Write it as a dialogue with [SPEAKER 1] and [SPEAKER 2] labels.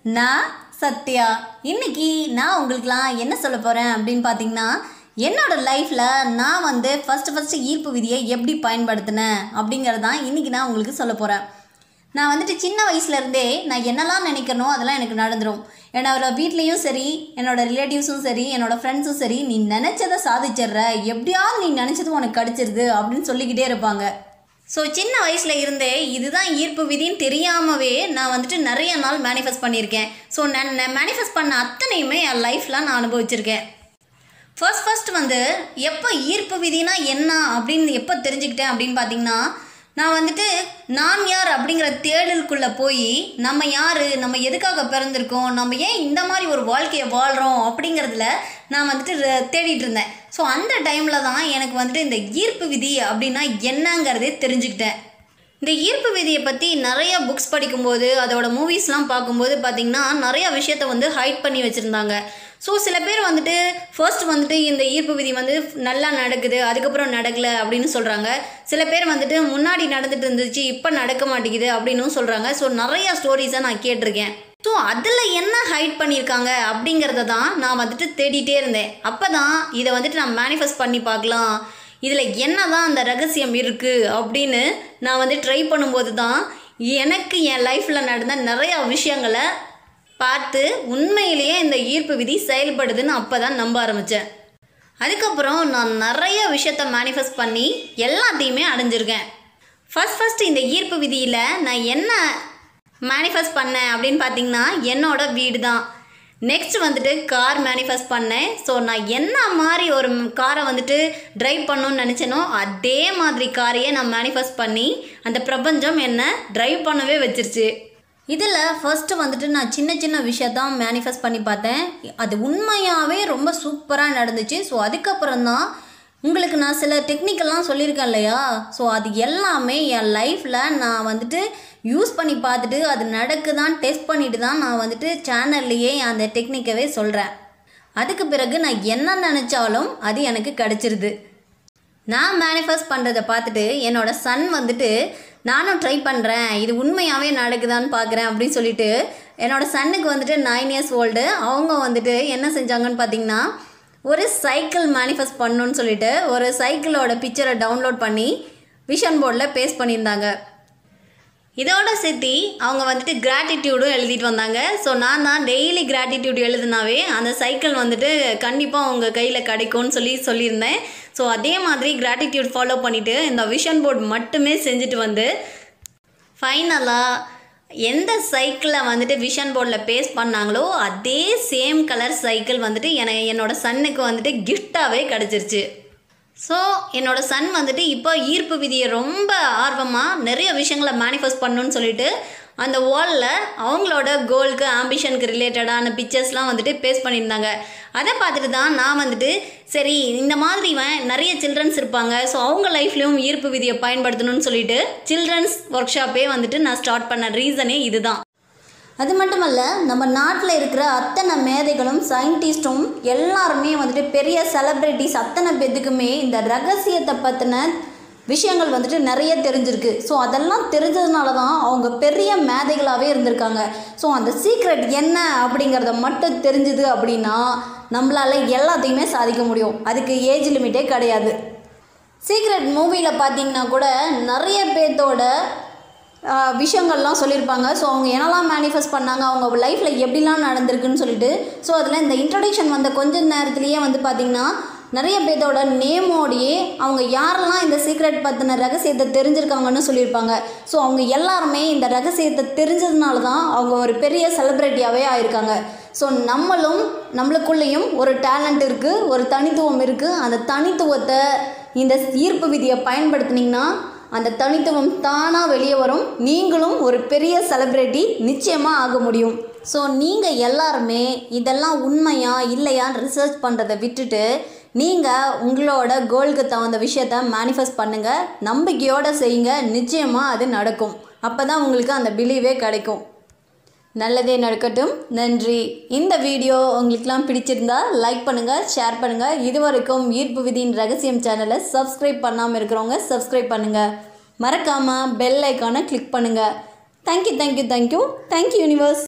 [SPEAKER 1] நான் சத்யா இன்னைக்கு நான் உங்களுக்குலாம் என்ன சொல்ல போகிறேன் அப்படின்னு பார்த்தீங்கன்னா என்னோட லைஃப்பில் நான் வந்து ஃபஸ்ட்டு ஃபஸ்ட்டு ஈர்ப்பு விதியை எப்படி பயன்படுத்தினேன் அப்படிங்கிறது தான் இன்றைக்கி நான் உங்களுக்கு சொல்ல போகிறேன் நான் வந்துட்டு சின்ன வயசுலேருந்தே நான் என்னெல்லாம் நினைக்கிறனோ அதெல்லாம் எனக்கு நடந்துடும் என்னோட வீட்லேயும் சரி என்னோட ரிலேட்டிவ்ஸும் சரி என்னோட ஃப்ரெண்ட்ஸும் சரி நீ நினச்சதை சாதிச்சிடுற எப்படியாவது நீ நினச்சது உனக்கு கிடச்சிருது அப்படின்னு சொல்லிக்கிட்டே இருப்பாங்க ஸோ சின்ன வயசில் இருந்தே இதுதான் ஈர்ப்பு விதின்னு தெரியாமவே நான் வந்துட்டு நிறைய நாள் மேனிஃபெஸ்ட் பண்ணியிருக்கேன் ஸோ நான் மேனிஃபெஸ்ட் பண்ண அத்தனையுமே என் லைஃப்பில் நான் அனுபவிச்சிருக்கேன் ஃபர்ஸ்ட் ஃபர்ஸ்ட் வந்து எப்போ ஈர்ப்பு விதினா என்ன அப்படின்னு எப்போ தெரிஞ்சுக்கிட்டேன் அப்படின்னு பார்த்தீங்கன்னா நான் வந்துட்டு நான் யார் அப்படிங்கிற தேடலுக்குள்ளே போய் நம்ம யார் நம்ம எதுக்காக பிறந்திருக்கோம் நம்ம ஏன் இந்த மாதிரி ஒரு வாழ்க்கையை வாழ்கிறோம் அப்படிங்கிறதுல நான் வந்துட்டு ர- தேடிட்டு இருந்தேன் ஸோ அந்த டைமில் தான் எனக்கு வந்துட்டு இந்த ஈர்ப்பு விதி அப்படின்னா என்னங்கிறதே தெரிஞ்சுக்கிட்டேன் இந்த ஈர்ப்பு விதியை பற்றி நிறைய புக்ஸ் படிக்கும்போது அதோட மூவிஸ்லாம் பார்க்கும்போது பார்த்திங்கன்னா நிறைய விஷயத்த வந்து ஹைட் பண்ணி வச்சுருந்தாங்க ஸோ சில பேர் வந்துட்டு ஃபர்ஸ்ட் வந்துட்டு இந்த ஈர்ப்பு விதி வந்து நல்லா நடக்குது அதுக்கப்புறம் நடக்கல அப்படின்னு சொல்கிறாங்க சில பேர் வந்துட்டு முன்னாடி நடந்துட்டு இருந்துச்சு இப்போ நடக்க மாட்டேங்குது அப்படின்னும் சொல்கிறாங்க ஸோ நிறைய ஸ்டோரிஸை நான் கேட்டிருக்கேன் ஸோ அதில் என்ன ஹைட் பண்ணியிருக்காங்க அப்படிங்கிறத தான் நான் வந்துட்டு தேடிட்டே இருந்தேன் அப்போ தான் இதை வந்துட்டு நான் மேனிஃபெஸ்ட் பண்ணி பார்க்கலாம் இதில் என்ன தான் அந்த ரகசியம் இருக்குது அப்படின்னு நான் வந்து ட்ரை பண்ணும்போது தான் எனக்கு என் லைஃப்பில் நடந்த நிறையா விஷயங்களை பார்த்து உண்மையிலேயே இந்த ஈர்ப்பு விதி செயல்படுதுன்னு அப்போ தான் நம்ப ஆரம்பித்தேன் அதுக்கப்புறம் நான் நிறைய விஷயத்த மேனிஃபெஸ்ட் பண்ணி எல்லாத்தையுமே அடைஞ்சிருக்கேன் ஃபர்ஸ்ட் ஃபர்ஸ்ட் இந்த ஈர்ப்பு விதியில் நான் என்ன மேனிஃபெஸ்ட் பண்ணேன் அப்படின்னு பார்த்தீங்கன்னா என்னோட வீடு தான் நெக்ஸ்ட் வந்துட்டு கார் மேனிஃபெஸ்ட் பண்ணேன் ஸோ நான் என்ன மாதிரி ஒரு காரை வந்துட்டு டிரைவ் பண்ணணும்னு நினச்சேனோ அதே மாதிரி காரையே நான் மேனிஃபெஸ்ட் பண்ணி அந்த பிரபஞ்சம் என்னை டிரைவ் பண்ணவே வச்சிருச்சு இதில் ஃபர்ஸ்ட்டு வந்துட்டு நான் சின்ன சின்ன விஷயத்தான் மேனிஃபெஸ்ட் பண்ணி பார்த்தேன் அது உண்மையாகவே ரொம்ப சூப்பராக நடந்துச்சு ஸோ அதுக்கப்புறம் தான் உங்களுக்கு நான் சில டெக்னிக்கெல்லாம் சொல்லியிருக்கேன் இல்லையா ஸோ அது எல்லாமே என் லைஃப்பில் நான் வந்துட்டு யூஸ் பண்ணி பார்த்துட்டு அது நடக்குதான் டெஸ்ட் பண்ணிட்டு தான் நான் வந்துட்டு சேனல்லையே அந்த டெக்னிக்கவே சொல்கிறேன் அதுக்கு பிறகு நான் என்ன நினச்சாலும் அது எனக்கு கிடச்சிருது நான் மேனிஃபெஸ்ட் பண்ணுறதை பார்த்துட்டு என்னோட சன் வந்துட்டு நானும் ட்ரை பண்ணுறேன் இது உண்மையாகவே நடக்குதான்னு பார்க்குறேன் அப்படின்னு சொல்லிட்டு என்னோட சன்னுக்கு வந்துட்டு நைன் இயர்ஸ் ஓல்டு அவங்க வந்துட்டு என்ன செஞ்சாங்கன்னு பார்த்தீங்கன்னா ஒரு சைக்கிள் மேனிஃபெஸ்ட் பண்ணணும்னு சொல்லிட்டு ஒரு சைக்கிளோட பிக்சரை டவுன்லோட் பண்ணி விஷன் போர்டில் பேஸ்ட் பண்ணியிருந்தாங்க இதோட சேர்த்து அவங்க வந்துட்டு கிராட்டிடியூடும் எழுதிட்டு வந்தாங்க ஸோ நான் தான் டெய்லி கிராட்டிடியூட் எழுதுனாவே அந்த சைக்கிள் வந்துட்டு கண்டிப்பாக அவங்க கையில் கிடைக்கும்னு சொல்லி சொல்லியிருந்தேன் ஸோ அதே மாதிரி கிராட்டிடியூட் ஃபாலோ பண்ணிவிட்டு இந்த விஷன் போர்டு மட்டுமே செஞ்சுட்டு வந்து ஃபைனலாக எந்த சைக்கிளை வந்துட்டு விஷன் போர்டில் பேஸ்ட் பண்ணாங்களோ அதே சேம் கலர் சைக்கிள் வந்துட்டு எனக்கு என்னோட சன்னுக்கு வந்துட்டு கிஃப்டாகவே கிடச்சிருச்சு ஸோ என்னோட சன் வந்துட்டு இப்போ ஈர்ப்பு விதியை ரொம்ப ஆர்வமாக நிறைய விஷயங்களை மேனிஃபெஸ்ட் பண்ணணும்னு சொல்லிட்டு அந்த வாலில் அவங்களோட கோலுக்கு ஆம்பிஷனுக்கு ரிலேட்டடான பிக்சர்ஸ்லாம் வந்துட்டு பேஸ்ட் பண்ணியிருந்தாங்க அதை பார்த்துட்டு தான் நான் வந்துட்டு சரி இந்த மாதிரி இவன் நிறைய சில்ட்ரன்ஸ் இருப்பாங்க ஸோ அவங்க லைஃப்லேயும் ஈர்ப்பு விதியை பயன்படுத்தணும்னு சொல்லிட்டு சில்ட்ரன்ஸ் ஒர்க் ஷாப்பே வந்துட்டு நான் ஸ்டார்ட் பண்ண ரீசனே இதுதான் அது மட்டுமல்ல நம்ம நாட்டில் இருக்கிற அத்தனை மேதைகளும் சயின்டிஸ்ட்டும் எல்லாருமே வந்துட்டு பெரிய செலிப்ரிட்டிஸ் அத்தனை பேத்துக்குமே இந்த ரகசியத்தை பற்றின விஷயங்கள் வந்துட்டு நிறைய தெரிஞ்சிருக்கு ஸோ அதெல்லாம் தெரிஞ்சதுனால தான் அவங்க பெரிய மேதைகளாகவே இருந்திருக்காங்க ஸோ அந்த சீக்ரெட் என்ன அப்படிங்கிறத மட்டும் தெரிஞ்சுது அப்படின்னா நம்மளால் எல்லாத்தையுமே சாதிக்க முடியும் அதுக்கு ஏஜ் லிமிட்டே கிடையாது சீக்ரெட் மூவியில் பார்த்தீங்கன்னா கூட நிறைய பேர்த்தோட ஆஹ், விஷயங்கள்லாம் சொல்லியிருப்பாங்க ஸோ அவங்க என்னெல்லாம் மேனிஃபெஸ்ட் பண்ணாங்க அவங்க லைஃப்பில் எப்படிலாம் நடந்திருக்குன்னு சொல்லிட்டு ஸோ அதில் இந்த இன்ட்ரடக்ஷன் வந்த கொஞ்ச நேரத்துலேயே வந்து பார்த்திங்கன்னா நிறைய பேர்த்தோட நேமோடையே அவங்க யாரெல்லாம் இந்த சீக்ரெட் பற்றின ரகசியத்தை தெரிஞ்சிருக்காங்கன்னு சொல்லியிருப்பாங்க ஸோ அவங்க எல்லாருமே இந்த ரகசியத்தை தெரிஞ்சதுனால தான் அவங்க ஒரு பெரிய செலிப்ரிட்டியாகவே ஆயிருக்காங்க ஸோ நம்மளும் நம்மளுக்குள்ளேயும் ஒரு டேலண்ட் இருக்குது ஒரு தனித்துவம் இருக்குது அந்த தனித்துவத்தை இந்த ஈர்ப்பு விதியை பயன்படுத்துனீங்கன்னா அந்த தனித்துவம் தானாக வெளியே வரும் நீங்களும் ஒரு பெரிய செலிப்ரிட்டி நிச்சயமாக ஆக முடியும் ஸோ நீங்கள் எல்லாருமே இதெல்லாம் உண்மையா இல்லையான்னு ரிசர்ச் பண்ணுறதை விட்டுட்டு நீங்கள் உங்களோட கோலுக்கு தகுந்த விஷயத்த மேனிஃபெஸ்ட் பண்ணுங்கள் நம்பிக்கையோடு செய்யுங்க நிச்சயமாக அது நடக்கும் அப்போ தான் உங்களுக்கு அந்த பிலீவே கிடைக்கும் நல்லதே நடக்கட்டும் நன்றி இந்த வீடியோ உங்களுக்குலாம் பிடிச்சிருந்தா லைக் பண்ணுங்கள் ஷேர் பண்ணுங்கள் இதுவரைக்கும் ஈர்ப்பு விதியின் ரகசியம் சேனலை சப்ஸ்கிரைப் பண்ணாமல் இருக்கிறவங்க சப்ஸ்கிரைப் பண்ணுங்கள் மறக்காமல் பெல் ஐக்கானை கிளிக் பண்ணுங்கள் thank you thank you thank you thank you universe